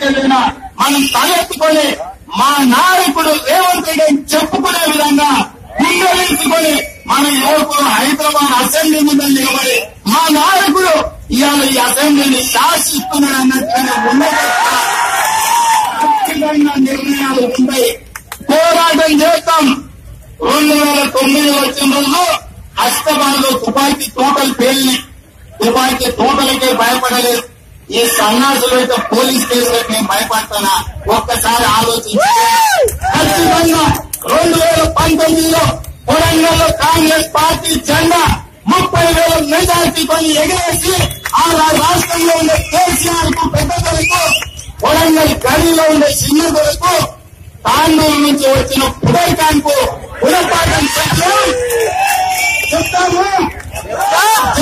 ఎక్కడికి వెళ్ళినా మనం తలెత్తుకొని మా నాయకుడు రేవంత్ రెడ్డి అని చెప్పుకునే విధంగా గుండెలుసుకొని మన యువకులు హైదరాబాద్ అసెంబ్లీ ముందు నిలబడి మా నాయకుడు ఇవాళ ఈ అసెంబ్లీని శాసిస్తున్నాడు అన్నట్టుగా ఉన్నది ఖచ్చితంగా నిర్ణయాలు ఉంటాయి పోరాటం చేస్తాం రెండు వేల తొమ్మిది వచ్చిన రోజు హస్తబాలో తుపాకీ తోటలు పేలినాయి తుపాకీ తోటలకే భయపడలేదు ఈ సన్నాసులు అయితే పోలీస్ కేసులకు నేను భయపడతానా ఒక్కసారి ఆలోచించి ఖచ్చితంగా రెండు వేల పంతొమ్మిదిలో వరంగల్లో కాంగ్రెస్ పార్టీ జెండా ముప్పై వేల మెజార్టీతో ఎగరేసి ఆ రాష్ట్రంలో ఉండే కేసీఆర్ కు పెద్ద కొరకు వరంగల్ గడిలో ఉండే చిన్న కొరకు తాండూరు నుంచి వచ్చిన పుడైకాన్ కు పునపాఠం చెప్తాము